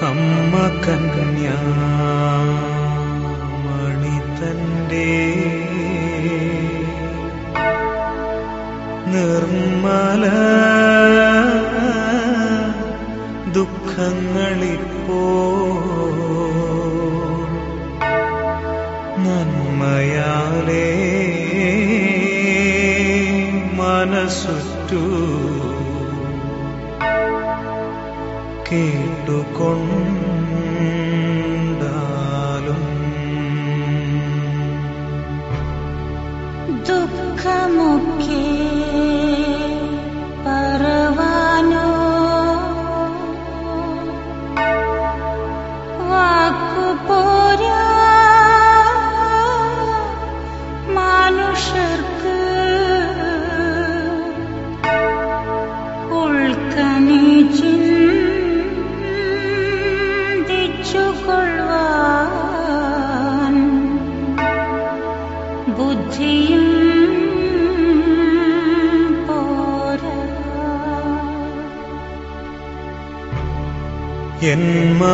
അമ്മ കന്യാമണി തന്റെ നിർമ്മല ദുഃഖങ്ങളിപ്പോ നന്മയാലേ മനസ്സുറ്റു കേട്ടുകൊണ്ടാലും ദുഃഖമൊക്കെ പറവാനോ വാക്കു പോരാ മനുഷ്യർക്ക് ഉൾക്കണി ചിന്തിച്ചുകൊള്ളുവാൻ ബുദ്ധിയും പോരാ എൻ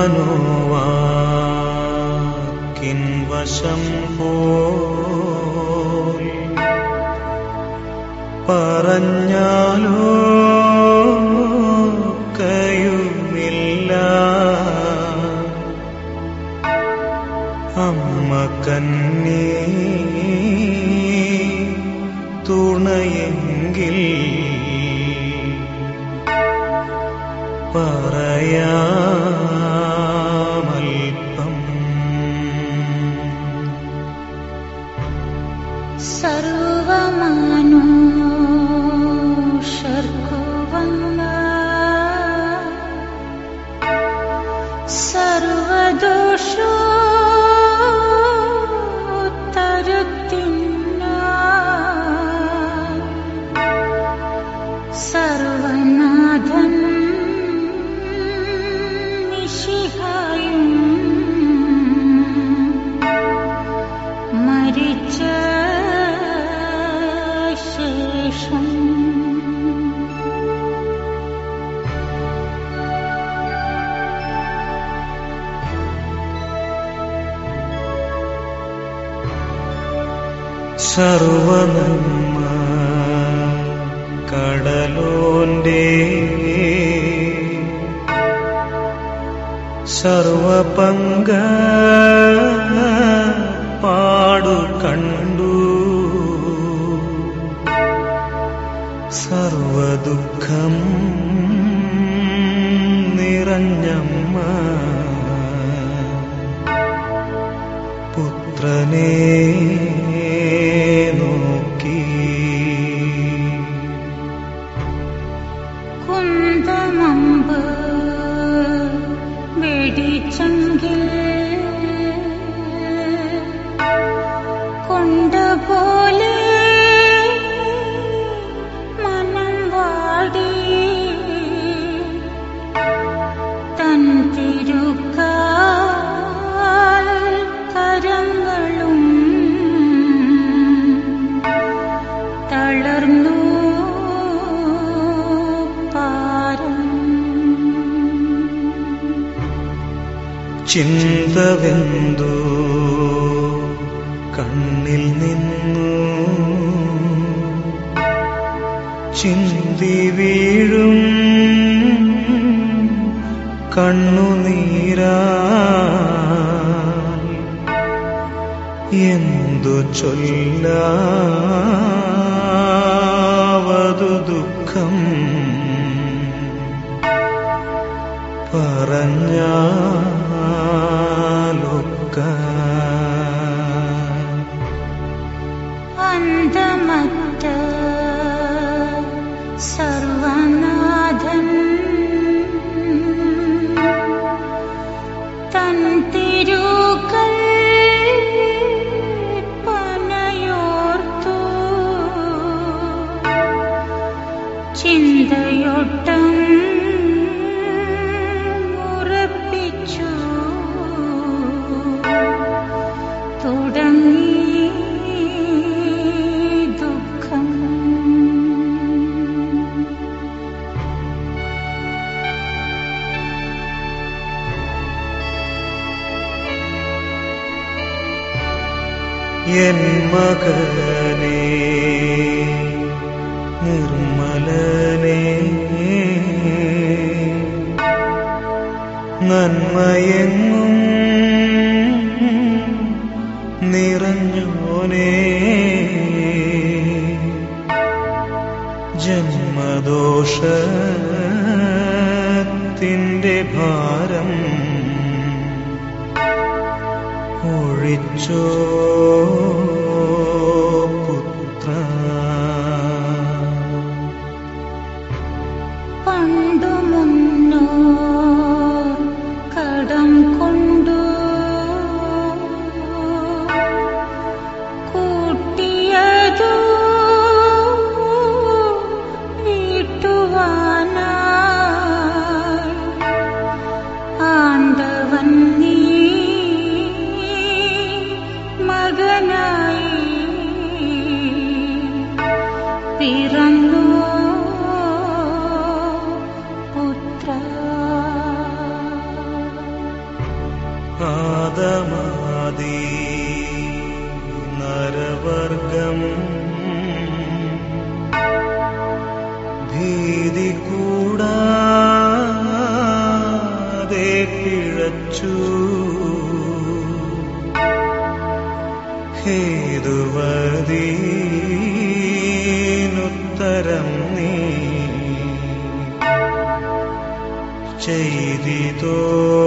മനോവാക്കിൻ വശം പോൽ പറഞ്ഞാലോ കയുമില്ല അമ്മ കന്നീ തുണയെങ്കിൽ പറയാമൽപ്പം സർവമാനുഷർക്കു വന്ന സർവദോഷോ സർവനാഥൻ മിശിഹായും മരിച്ച ശേഷം സർവനന്മ കടലോന്റെ സർവപങ്ക പാടു കണ്ടു സർവദുഃഖം നിറഞ്ഞമ്മ പുത്രനെ നോക്കി കുന്തമമ്പ് വെടിച്ചെങ്കിൽ കൊണ്ടപോലെ മനം വാടി തൻ തിരുക്കാൽ കരങ്ങളും തളർന്നു പാരം ചിന്തവെന്തു കണ്ണിൽ നിന്നു ചിന്തി വീഴും കണ്ണുനീരാ എന്തു ചൊല്ലാവതു ദുഃഖം പറഞ്ഞാലൊക്ക അന്തമറ്റ സർവനാഥൻ തൻ തിരുക്കൽ പനയോർത്തു ചിന്തയൊട്ടം ഉറപ്പിച്ചു എൻ മകനേ നിർമ്മലനേ നന്മയെങ്ങും നിറഞ്ഞോനേ ജന്മദോഷത്തിൻ്റെ ഭാരം ഒഴിച്ചോ പുത്ര പണ്ടു മുന്നോ കടം കൊണ്ടു കൂട്ടിയതു വീട്ടുവാനായി ആണ്ടവൻ നീ മകനായി പിറന്നു പുത്ര ആദമാദി നരവർഗം ഭീതി കൂടാതെ പിഴച്ചു ഹേതുവദീനുത്തരം നീ ചെയ്തിതോ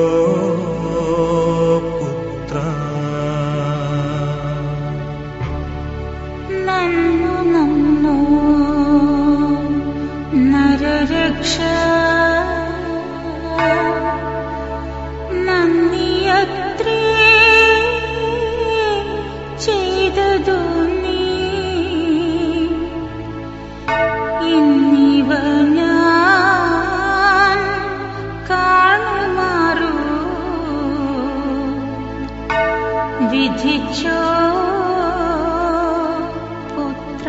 പുത്ര നന്നു നന്നു നരരക്ഷ നന്ദിയത്രേ ചെയ്തതു നീ ഇന്നിവ ഞാൻ കാണുമാറു വിധിച്ചോ പുത്ര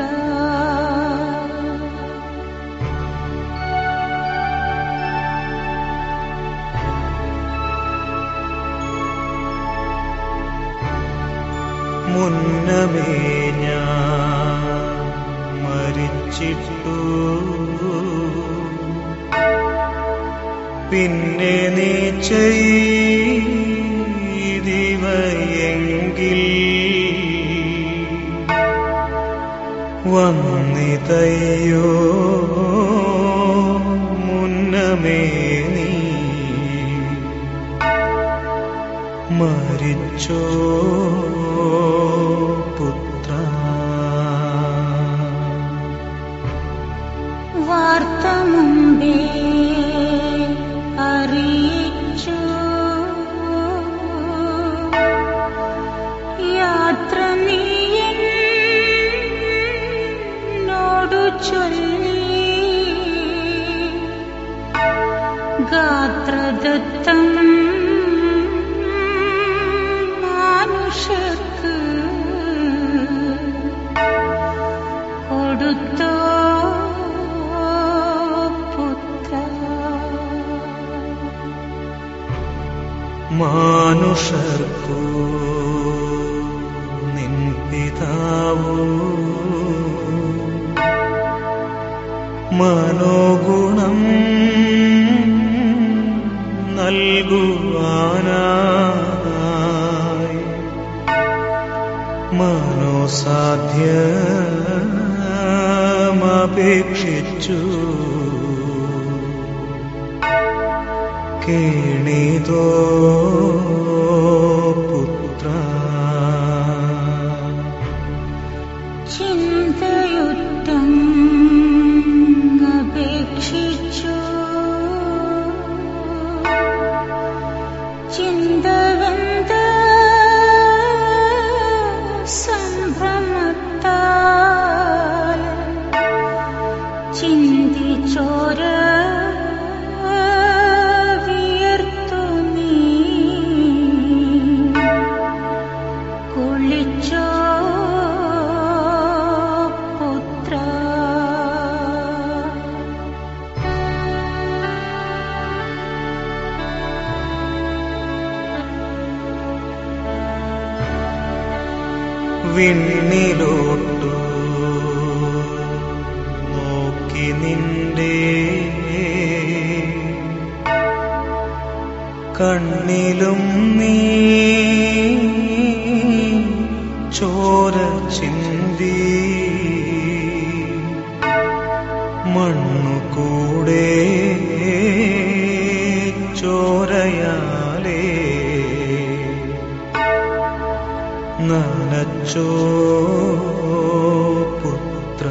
മുന്നമേ ഞാൻ മരിച്ചിട്ടു പിന്നെ നീ ചെയ്തിവയെങ്കിൽ വന്നിതയ്യോ മുന്നമേ നീ മരിച്ചോ പുത്ര വാർത്ത മുമ്പേ അറിയിച്ചു യാത്ര നീ എന്നോടു ചൊല്ലി ഗാത്രദത്തം മാനുഷർക്ക് കൊടുത്തോ പുത്ര മാനുഷർക്കു നിൻ പിതാവു മനോഗുണം നൽകുവാനായി മനോസാധ്യമപേക്ഷിച്ചു കേണിതോ പുത്ര ചിന്തയുറ്റം അപേക്ഷിച്ചു ചിന്തവന്ത സംഭ്രമത്താൽ ചിന്തിച്ചോര വിയർത്തു നീ വിണ്ണിലോട്ടു നോക്കി നിന്റെ കണ്ണിലും നീ ചോര ചിന്തി മണ്ണു കൂടെ ചോരയാലേ നനച്ചോ പുത്ര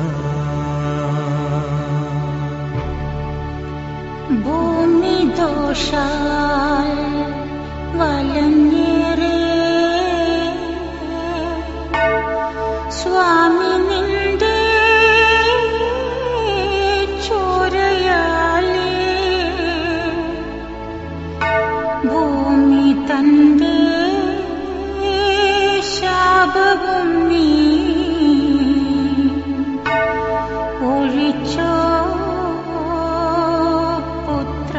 ഭൂമി ദോഷാൽ വലഞ്ഞേറെ സ്വാമി നിന്റെ ചോരയാലേ ഭൂമി തന്റെ ശാപവും നീ ഒഴിച്ചോ പുത്ര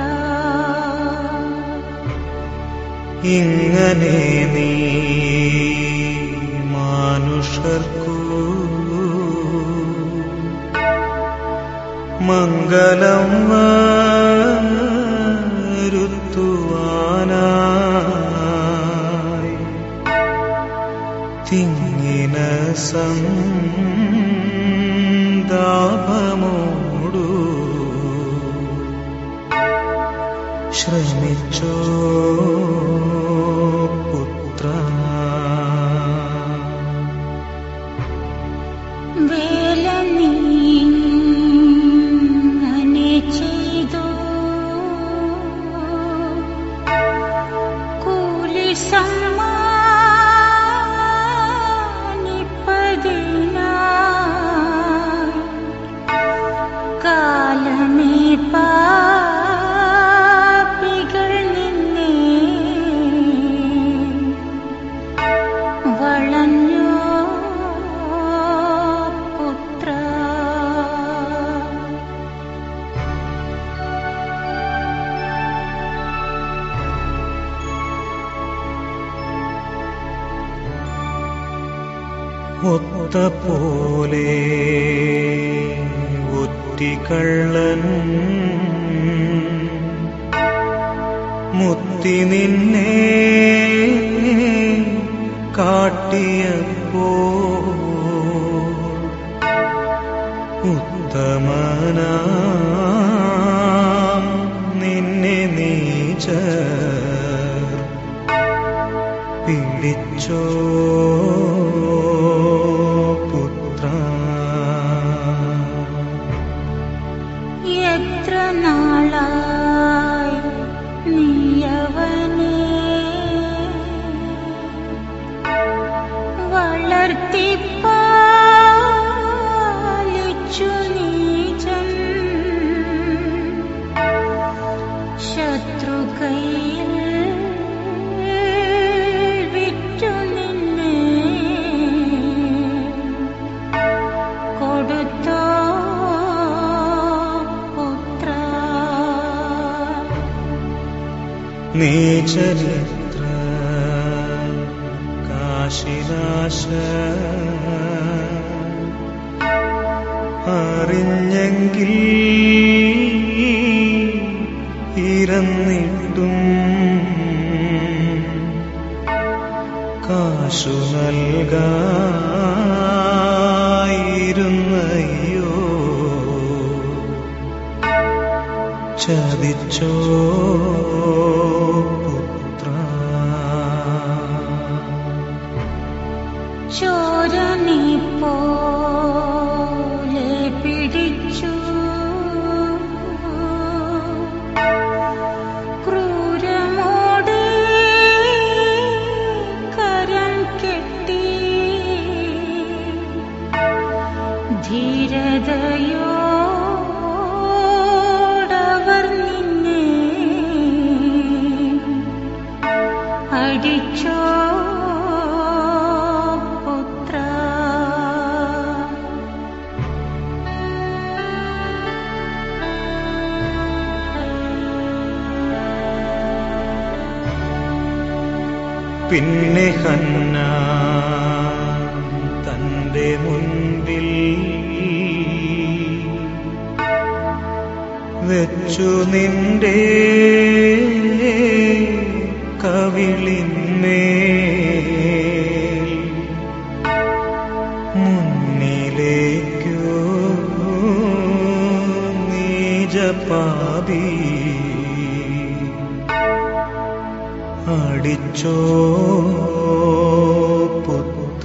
ഇങ്ങനെ നീ മാനുഷർക്കു മംഗളം വരുത്തുവാനായി തിങ്ങിന സന്താപമോടു ശ്രമിച്ചോ പുത്ര വേല നീങ്ങനെ ചെയ്തു കൂലി സമ്മാനിപ്പതിനായി കാലമേ പാപികൾ നിന്നെ വളഞ്ഞോ പുത്ര ഒത്ത പോലെ ഒറ്റിക്കള്ളൻ മുത്തി നിന്നെ കാട്ടിയപ്പോ ഉത്തമനാം നിന്നെ നീച്ച പിടിച്ചോ പുത്ര എത്ര നാളായി നീയവനെ വളർത്തിപ്പാലിച്ചു നീചൻ ശത്രുകയിൽ വിറ്റു നിന്നെ കൊടുത്തോ പുത്ര നീ ചരിത്ര കാശിനാശ അറിഞ്ഞെങ്കിൽ ഇരന്നിട്ടും കാശു നൽകായിരുന്നയ്യോ ചതിച്ചോ പുത്ര ചോര നീ പോലെ പിടിച്ചു ക്രൂരമോടെ കരം കെട്ടി ധീരതയോടവർ നിന്നെ അടിച്ചോ പുത്ര പിന്നെ ഹന്ന നിന്റെ മുൻപിൽ വെച്ചു നിന്റെ കവിളിന്മേൽ മുന്നിലേക്കു നീജപാപി അടിച്ചോ പുത്ര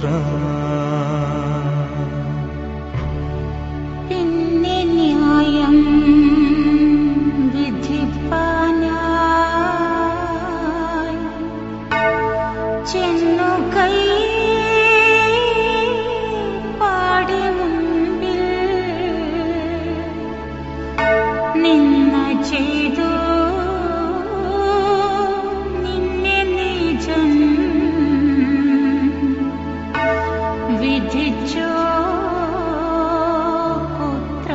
പിന്നെ ന്യായം വിധിപ്പാനായി ചെന്നു കൈ പാടി മുൻപിൽ നിന്ന ചെയ്തു നിന്നെ നീജൻ വിധിച്ചോ പുത്ര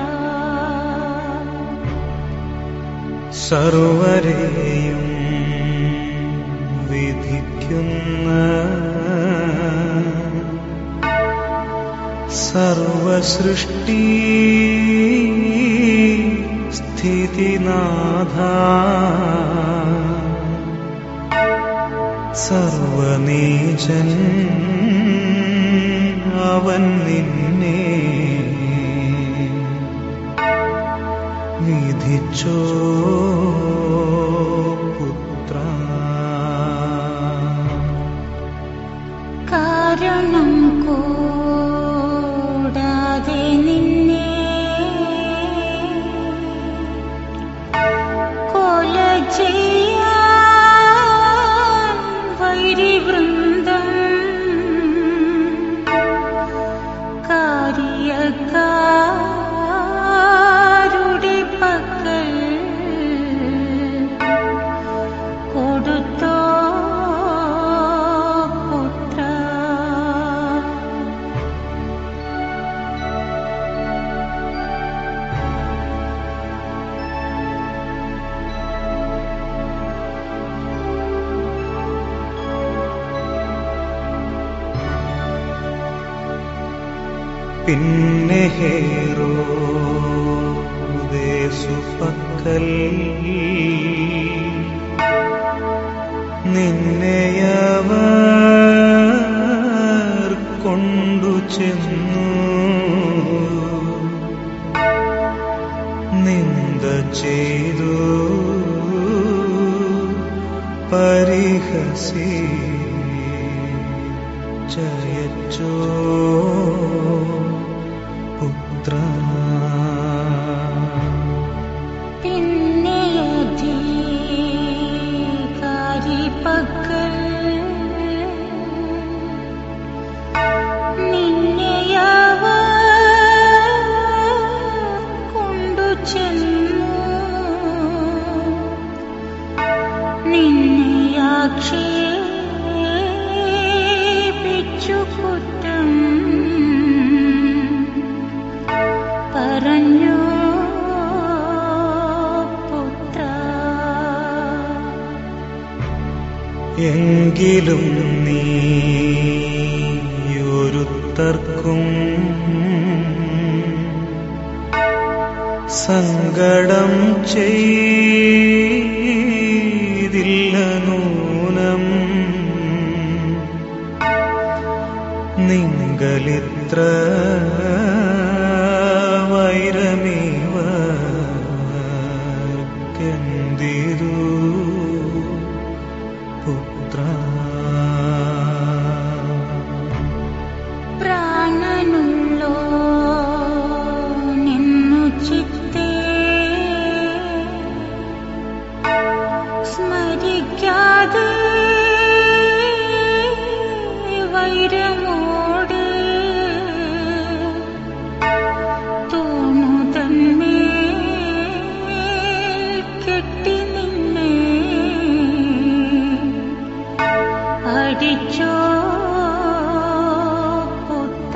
സർവരെയും വിധിക്കുന്ന സർവസൃഷ്ടി സ്ഥിതിനാഥ സർവനീചൻ അവൻ നിന്നെ വിധിച്ചോ പുത്ര കാരണം കൂടാതെ നിന്നെ കൊല ചെയ്യാൻ വൈരിവൃന്ദം കാര്യക്കാരുടെ പക്കൽ കൊടുത്തോ പുത്ര പിന്നെ ഹേറോ പക്കൽ നിന്നെയവർ കൊണ്ടു ചെന്നു നിന്ദ ചെയ്തു പരിഹസി ജയച്ചോ പുത്ര പിന്നെ അധികാരി പക്കൽ നിന്നെയവർ കൊണ്ടു ചെന്നു നിന്നെ ആക്ഷേപിച്ചു കുറ്റം പറഞ്ഞു പുത്ര എങ്കിലും നീയൊരുത്തർക്കും സങ്കടം ചെയ്തില്ല നൂനം നിങ്കലിത്ര വൈരമീവർക്കെന്തിരു പുത്ര പ്രാണനുള്ളോ നിന്നു ചിത്തേ സ്മരിക്കാതെ വൈരമോട് തൂണുതന്മേൽ കെട്ടി നിന്നെ അടിച്ചോ പുത്ര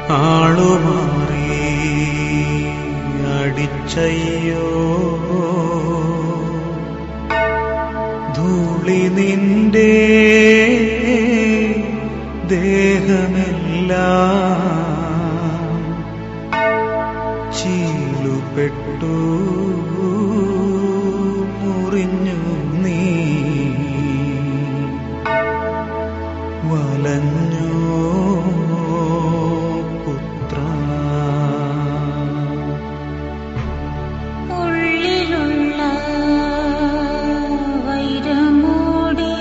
ആളുമാറി അടിച്ചയ്യോ ധൂളി നിന്റെ ദേഹമെല്ലാം ചീലുപെട്ടു മുറിഞ്ഞു നീ വലഞ്ഞു പുത്ര ഉള്ളിലുള്ള വൈരമൂടി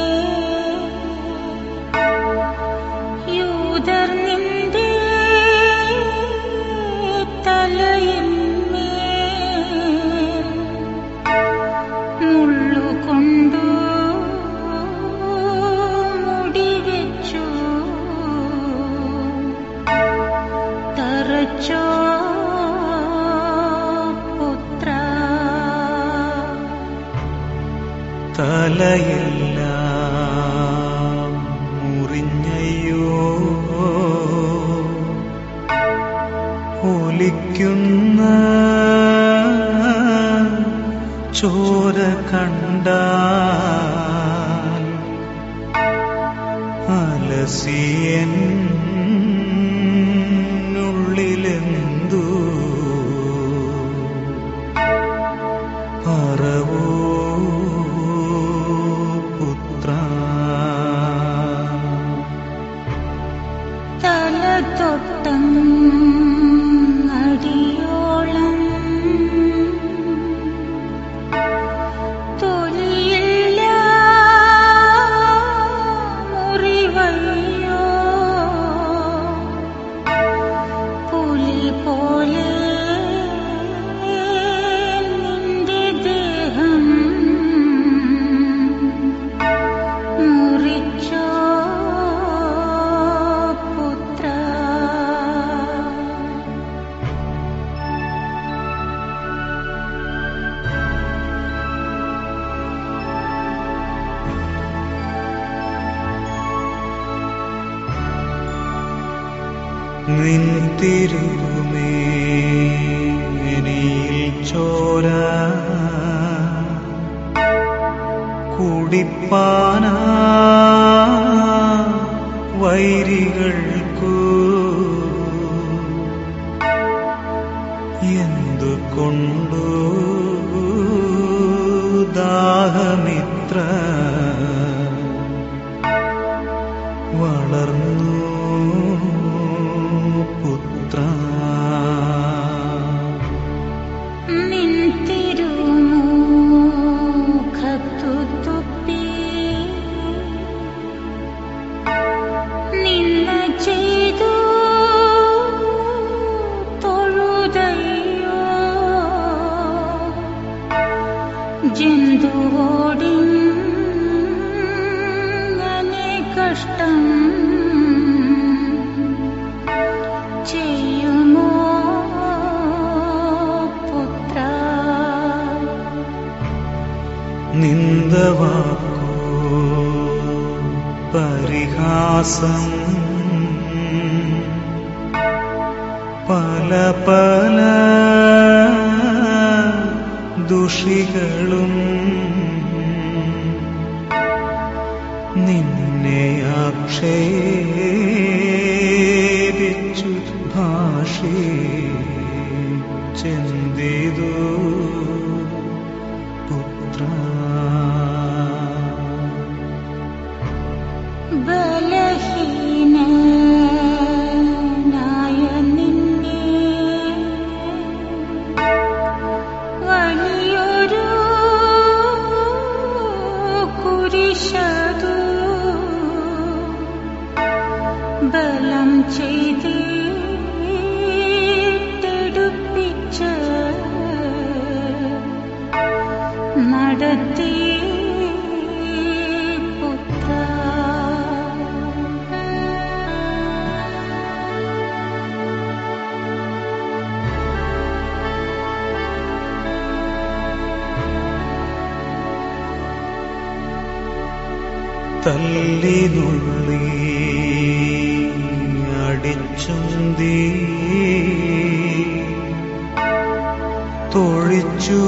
യൂതർ നിന്റെ തലയിന്മേൽ മുള്ളുകൊണ്ടു മുടിവെച്ചു തറച്ചോ പുത്ര തലയെല്ലാം മുറിഞ്ഞയ്യോ ഒലിക്കുന്ന ചോര കണ്ടാൽ അലസിയൻ ഉള്ളിലെന്തു പറവൂ പുത്ര തല തൊട്ടം അടിയോളം തൊലിയില്ല മുറിവയ്യോ പുലി പോലെ നിന്റെ ദേഹം മുറിച്ചോ പുത്ര നിൻ തിരുമേനിയിൽ ചോര കുടിപ്പാനാ വൈരികൾക്കു എന്തുകൊണ്ടു ദാഹമിത്ര വളർന്നു പുത്ര നിൻ തിരുമുഖത്തു തുപ്പി നിന്ന ചെയ്തു തൊഴുതയ്യോ ജന്തുവോടിങ്ങനെ കഷ്ടം ചെയ്യുമോ പുത്ര നിന്ദവാക്കോ പരിഹാസം പല പല ദുഷികളും നിന്നെ ആക്ഷേപിച്ചു ഭാഷേ ചെന്തിതു പുത്ര ബലഹീനനായ നിന്നെ വലിയൊരു കുരിശതു ബലം ചെയ്തെടുപ്പിച്ച് നടത്തി പുത്ര തല്ലിനുള്ളി കടിച്ചുന്തി തൊഴിച്ചു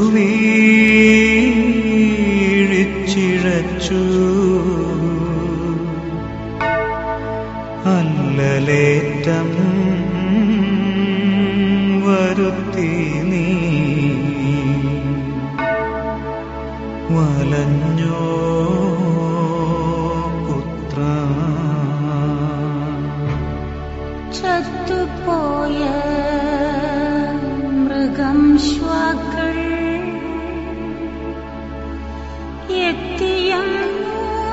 വീഴിച്ചിഴച്ചു അല്ലലേറ്റം വരുത്തി നീ വലഞ്ഞോ പുത്ര ചത്തുപോയ മൃഗം ശ്വാക്കൾ എത്തിയങ്ങു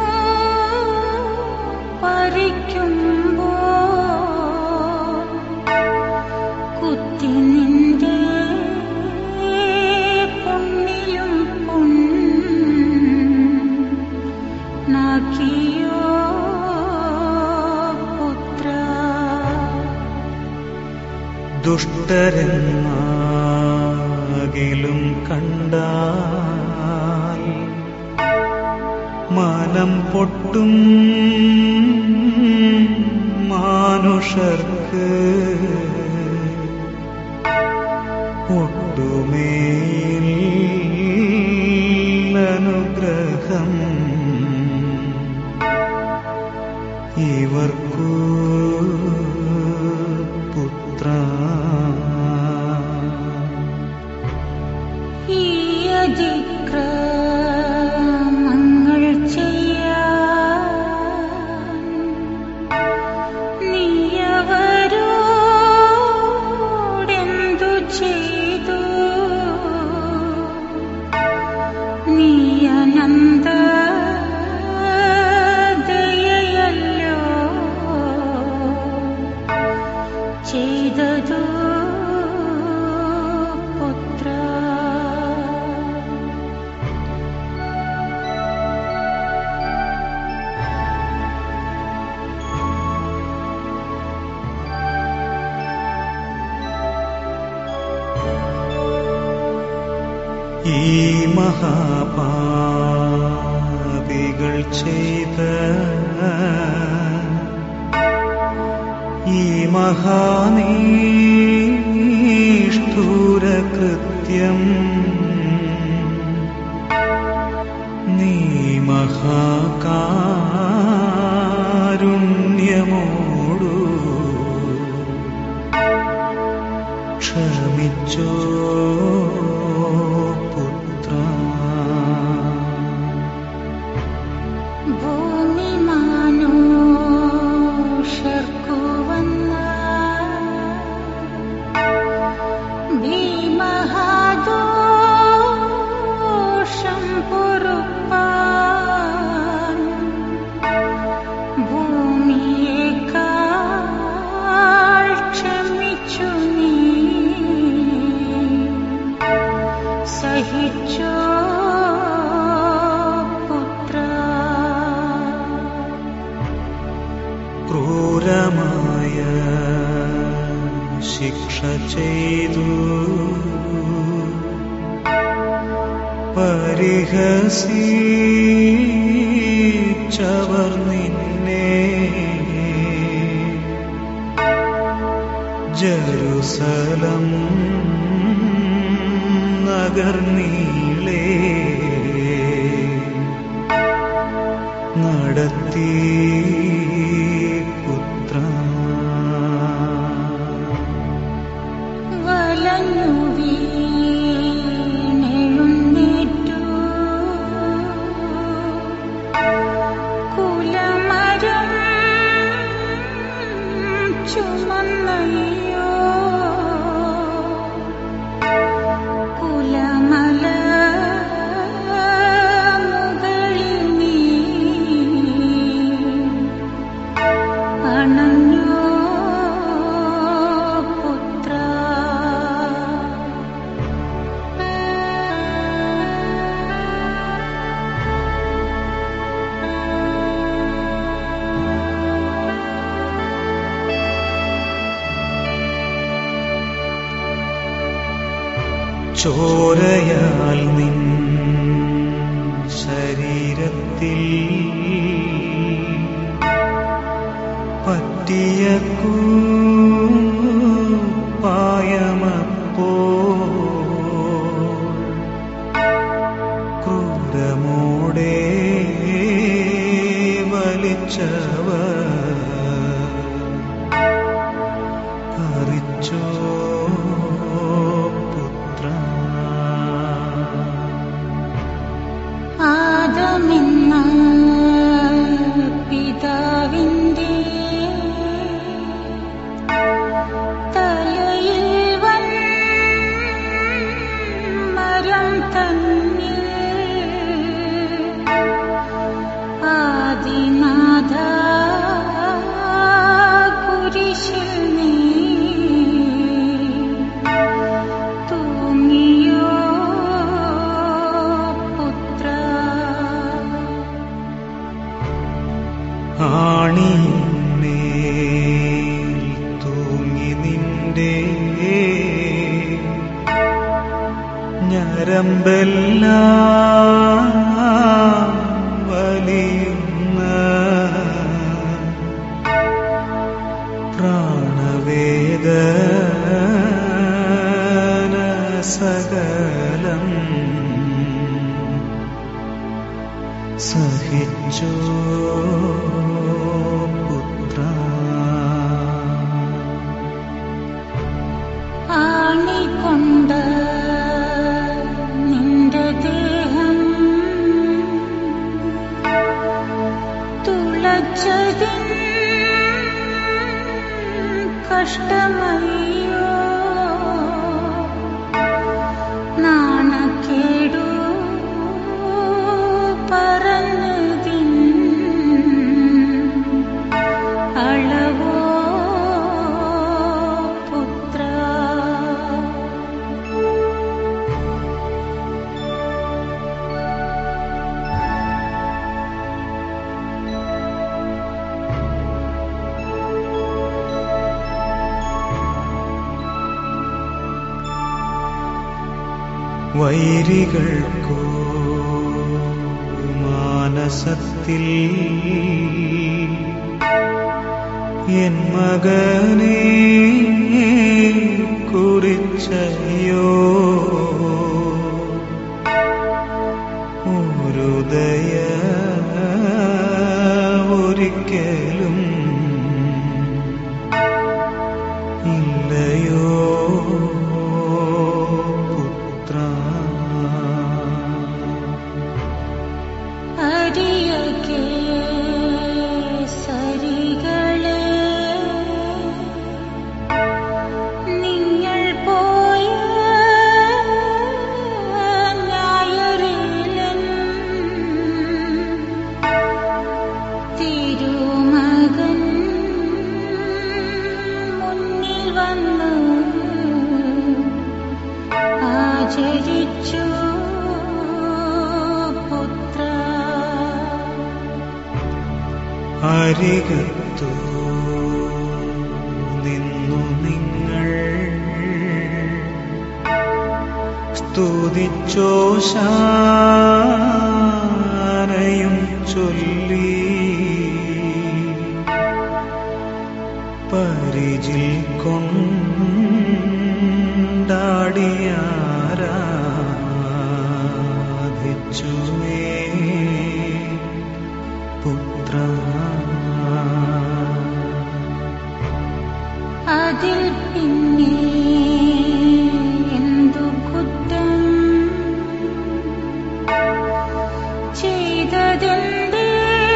പറിക്കുമ്പോ കുത്തി നിന്റെ പൊന്നിലും പൊൻ നാക്കിയോ പുത്ര ദുഷ്ടരെന്നാകിലും കണ്ടാൽ മനം പൊട്ടും മാനുഷർക്ക് ഒട്ടുമേൽ അനുഗ്രഹം ഇവർക്കു പുത്ര ഈ അതിക്രമങ്ങൾ ചെയ്യാൻ നീയവരോടെന്തു ചെയ്തു നീ അനന്ത ദയയല്ലോ ചെയ്തതു പുത്ര ഈ മഹാപാപികൾ ചെയ്ത ഈ മഹാനീഷ്ഠൂര കൃത്യം നീ മഹാകാരുണ്യമോടു ക്ഷമിച്ചോ പുത്ര ഭൂമി മാനുഷർക്കു വന്ന ഭീമഹാദോഷം പൊറുപ്പാൻ ഭൂമിയേക്കാൾ ക്ഷമിച്ചു നീ സഹിച്ചോ പുത്ര ക്രൂരമായ ശിക്ഷ ചെയ്തു പരിഹസിച്ചവർ നിന്നെ ജറുസലം നഗർനീളേ നടത്തി പുത്ര വലഞ്ഞു വീണെഴുന്നേറ്റു കുലമരം ചുമന്നയ്യോ കുലമല മുകളിൽ നീ അണഞ്ഞോ പുത്ര ചോരയാൽ നിൻ ശരീരത്തിൽ പറ്റിയ കൂ അറിച്ചോ പുത്ര ആദമെന്ന പിതാവിൻ്റെ തലയിൽ മരം തന്നിൽ ആദിനാഥ കുരിശിൽ നീ തൂങ്ങിയോ പുത്ര ആണിന്മേൽ തൂങ്ങി നിന്റെ ഞരമ്പെല്ലാം വലിയുന്ന പ്രാണവേദന സകലം സഹിച്ചോ പുത്ര ആണിക്കൊണ്ട നിന്റെ ദേഹം തുളച്ചതിൻ കഷ്ടമയ്യോ നാണക്കേടു പറഞ്ഞതിൻ അളവോ പുത്ര വൈരികൾക്കോ മാനസത്തിൽ എൻ മകനെ കുറിച്ചയോ ഒരു ദയ ഒരിക്കലും ഇല്ലയോ പുത്ര അരിയകെ സരികളെ നിങ്ങൾ പോയ ഞായറിലൻ തിരുമകൻ മുന്നിൽ വന്നു ആചരിച്ചു പുത്ര അരികത്തു നിന്നു നിങ്ങൾ സ്തുതിച്ചോ ശാനയും ചൊല്ലി പരിചിൽ കൊണ്ടാടിയാരാധിച്ചുമേ പുത്ര അതിൽ പിന്നെ എന്തു കുറ്റം ചെയ്തതെന്തേ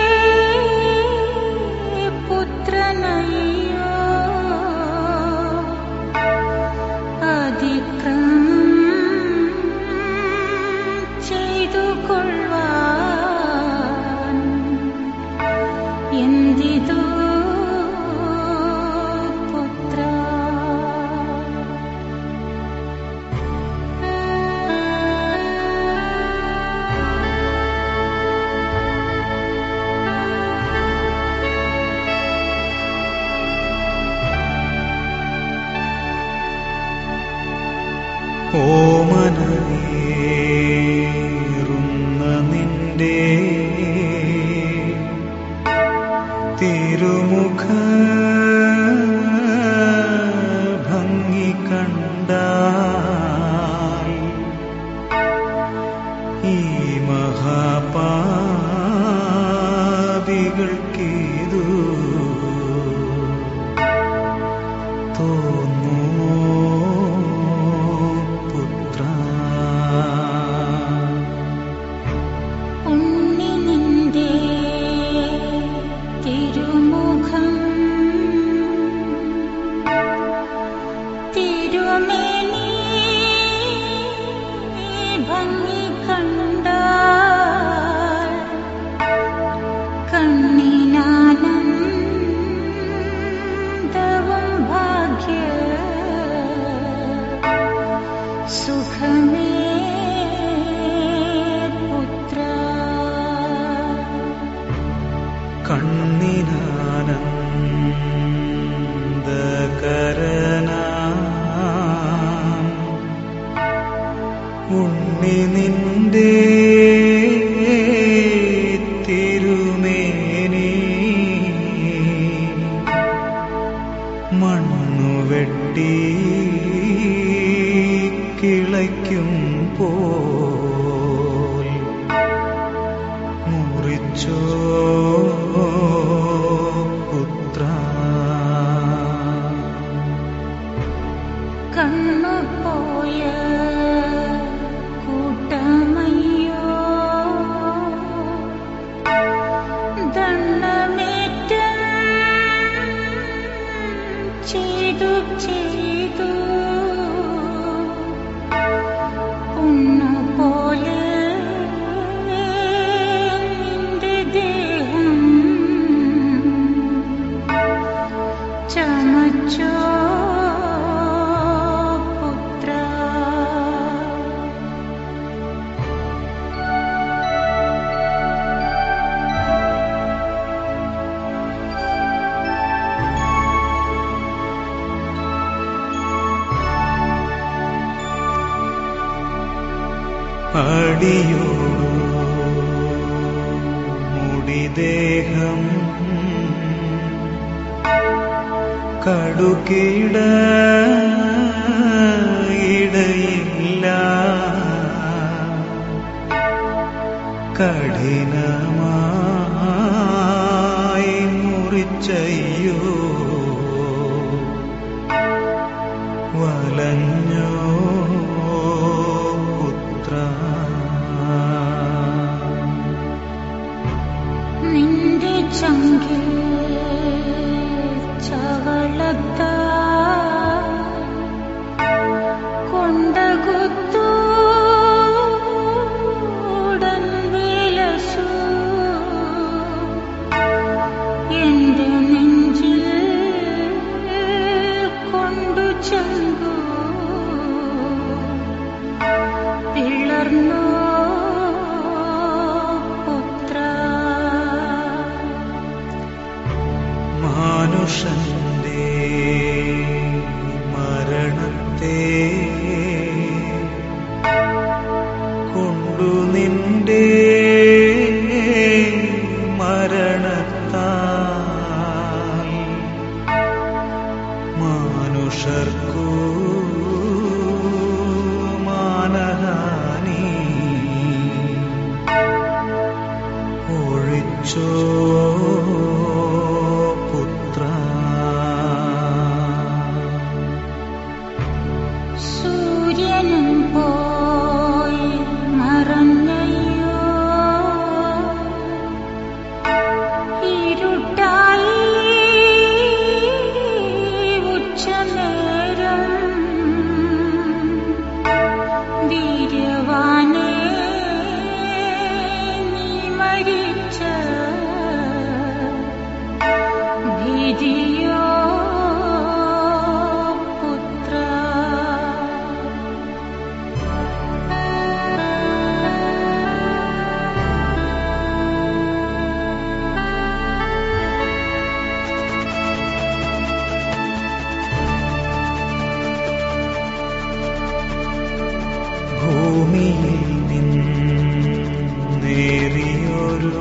പുത്രനയ്യോ അതിക്രമം ചെയ്തു കൊള്ളുവാൻ എന്തിതോ പുത്ര ഓമനേറുന്ന നിന്റെ തിരുമുഖ ഭംഗി കണ്ടാൽ ഈ മഹാപാപികൾ കൈകൾക്കേതു തോന്നുമോ പുത്ര ഉണ്ണി നിന്റെ തിരുമുഖം തിരുമേനി ഭംഗി കണ്ടാൽ കണ്ണിനാനന്ദവും ഭാഗ്യ സുഖമേ പുത്ര കണ്ണിനാനന്ദകരനാം ഉണ്ണി നിന്റെ തിരുമേനി മണ്ണു വെട്ടി കിളയ്ക്കും പോൽ മുറിച്ചോ പുത്ര കണ്ണുപോയ കൂട്ടമയ്യോ ദണ്ണമേറ്റ ചെയ്തു ചെയ്തു പൊണ്ണുപോലെ നിന്റെ ദേഹം ചമച്ചോ പുത്ര അടിയോടു മുടിദേഹം കടുകിട ഇടയില്ല കഠിനമായി മുറിച്ചയ്യോ വലഞ്ഞോ പുത്ര നിന്റെ ചങ്കിൽ ചവളത്ത കൊണ്ടകുത്തു ഉടൻ വിലസു എന്റെ നെഞ്ചിൽ കൊണ്ടു ചെങ്കു പിളർന്നു പുത്ര മാനുഷന്റെ മരണത്തെ കൊണ്ടു നിന്റെ മരണത്താൽ മാനുഷർക്കു മാനഹാനി ഒഴിച്ചോ പുത്ര സൂര്യനും പോയി മറഞ്ഞയ്യോ ഇരുട്ടായി ഉച്ചനേരം വീര്യവാനേ നീ മരിച്ച ഭീതിയോ പുത്ര ഭൂമിയിൽ നിന്നേറിയൊരു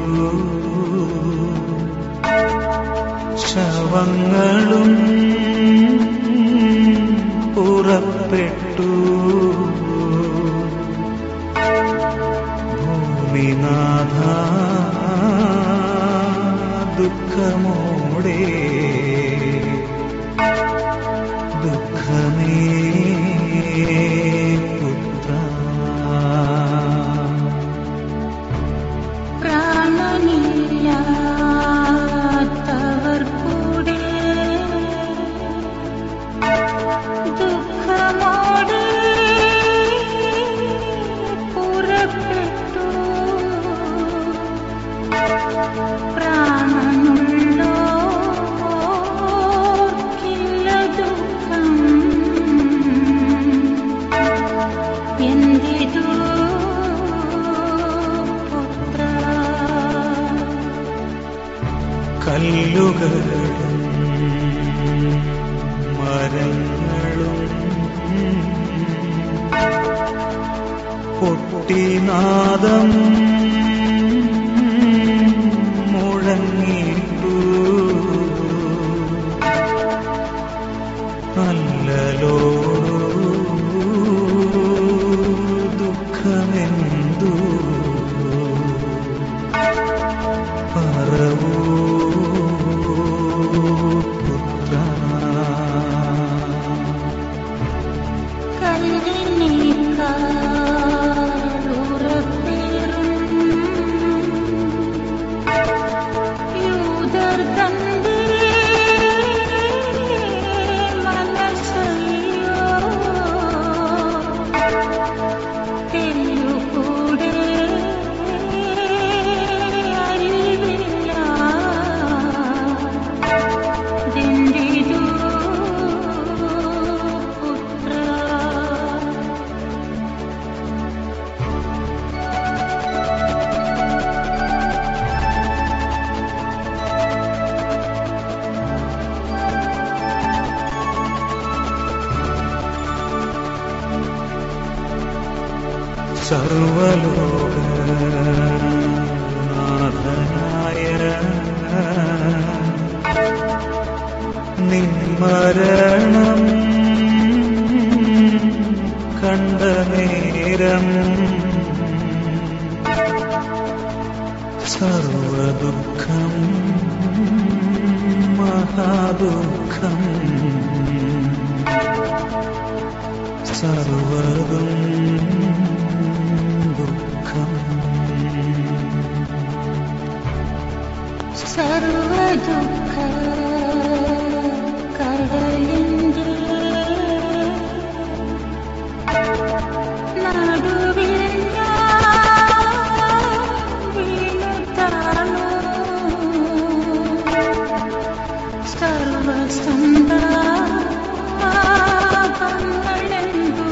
ശവങ്ങളും പുറപ്പെട്ടു ഭൂമിനാഥ ദുഃഖമോടെ ദുഃഖമേ പുത്ര പ്രാണനില്ലാത്തവർ കൂടെ ദുഃഖമോടെ പുറപ്പെട്ടു പ്രാണനുള്ളോർക്കില്ല ദുഃഖം എന്തിതു പുത്ര കല്ലുകളും മരങ്ങളും പൊട്ടിനാദം മുഴങ്ങിട്ടു അല്ലലോ ദുഃഖമെന്തു പറവൂ പുത്ര പുത്ര സർവലോകനാഥനായ നിന്മരണം കണ്ട നേരം സർവദുഃഖം മഹാദുഃഖം സർവതും ദുഃഖം സർവദുഃഖ കടലിൻ്റെ നടുവിൽ ഞാൻ വീണു താണു. സർവസന്താപങ്ങളെന്തു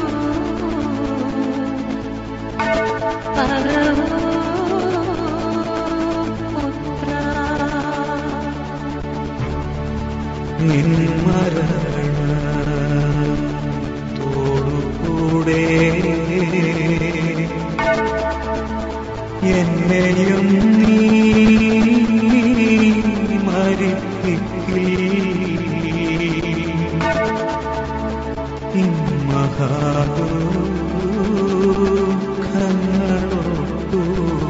പറവൂ പുത്ര നിന്മരണത്തോടുകൂടെ എന്നെയും നീ മരിപ്പിക്കിൽ മഹാദുഃഖങ്ങളോട്ടു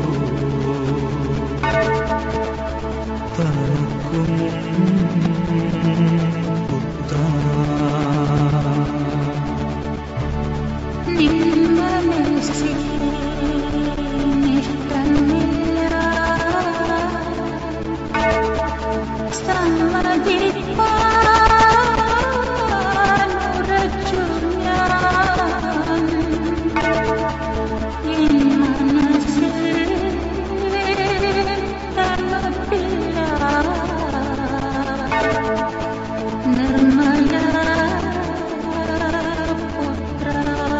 തണുക്കും പുത്ര നിന്ന മനസ്സിൽ നിഷ്ടമില്ല സമ്മതിപ്പാനുറച്ചു ഞാൻ എൻ മനസ്സിൽ തണുപ്പില്ല നിർമ്മല പുത്ര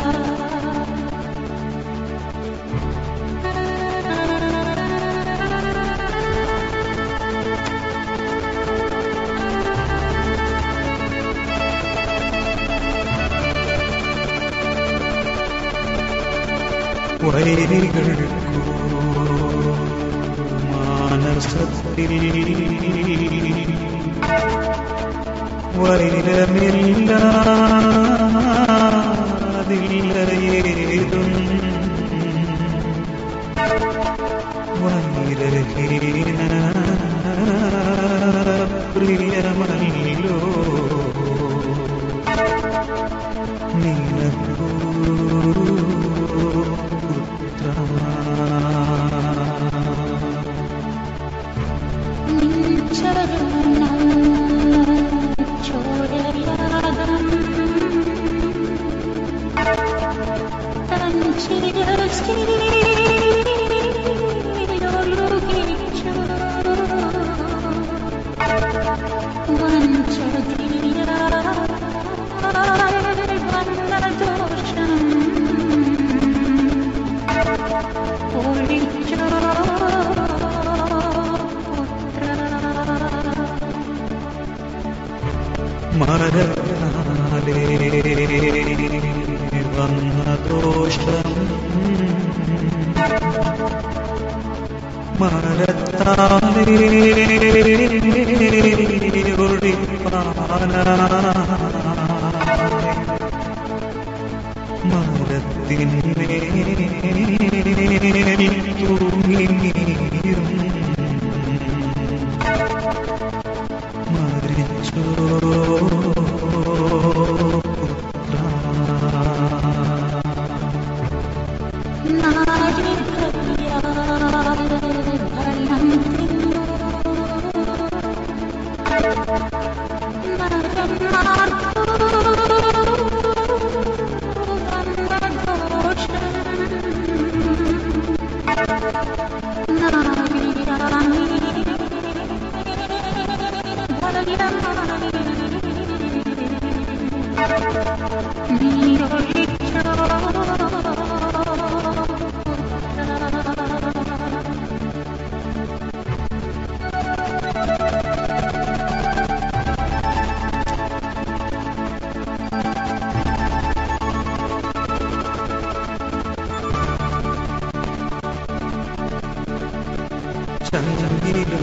വൈരികൾക്കു മാനസത്തിൽ വൈരമില്ലാതില്ലയേതും വൈരഹീന പ്രിയമല്ലോ നിനക്കൂ പുത്ര മരത്താലേ വന്ന ദോഷം മരത്താലേ ഒഴിപ്പാന മരത്തിന്മേൽ തൂങ്ങിയും മരിച്ചോ പുത്രാ ചന്ദ്രനിലും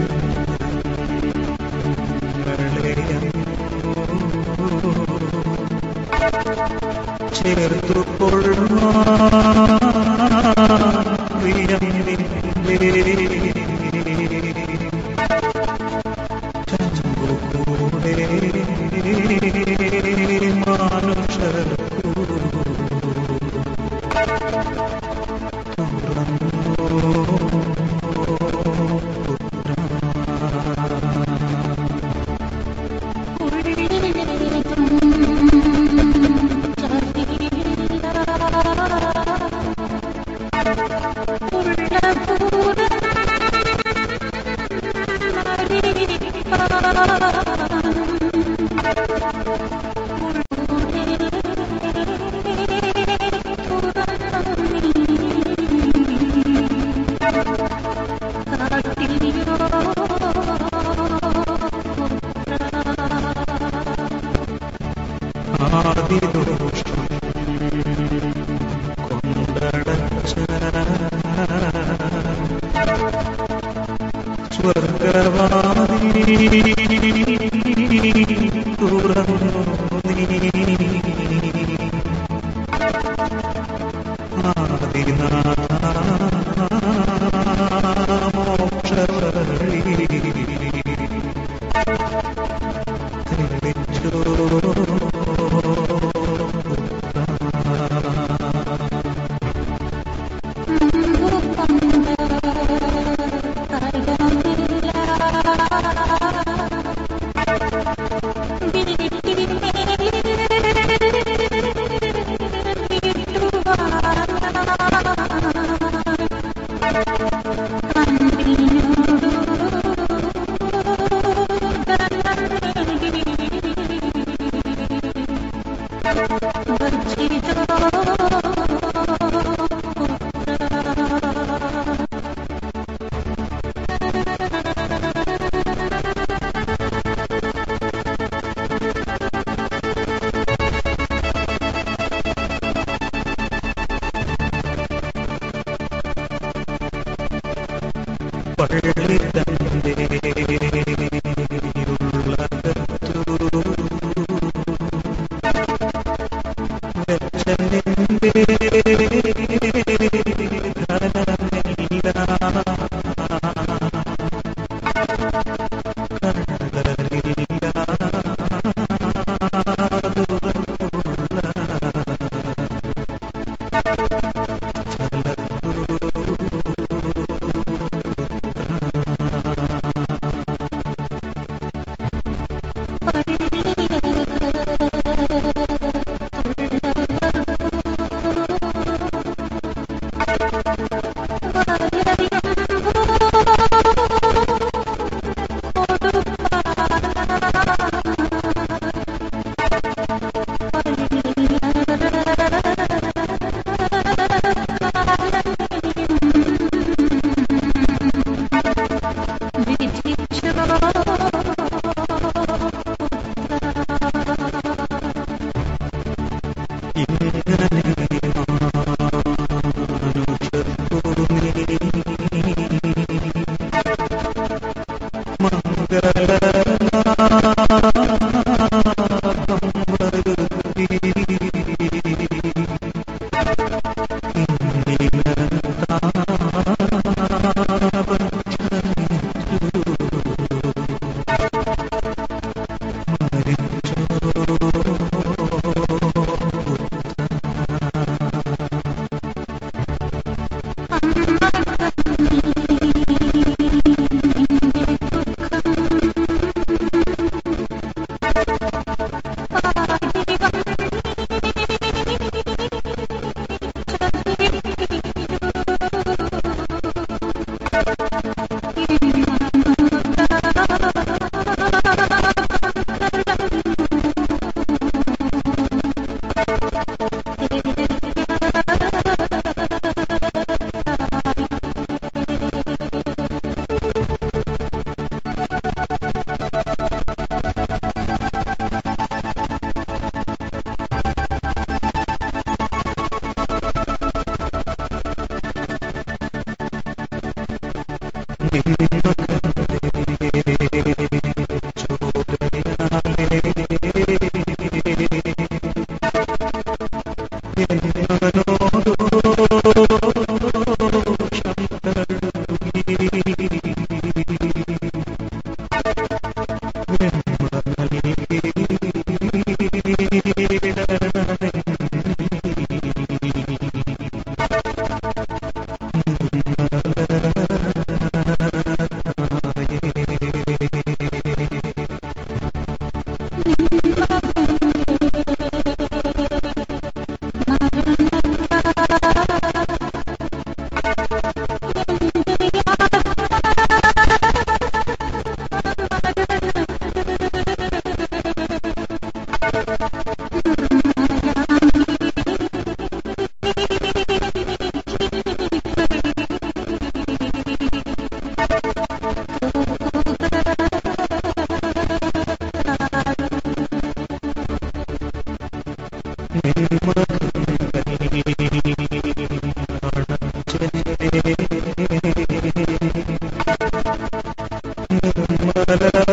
ചേർത്തു ആദിദോഷം കൊണ്ടടച്ച സ്വർഗവാദി തുറന്നു നീ പള്ളി തന്റെ നിർമ്മല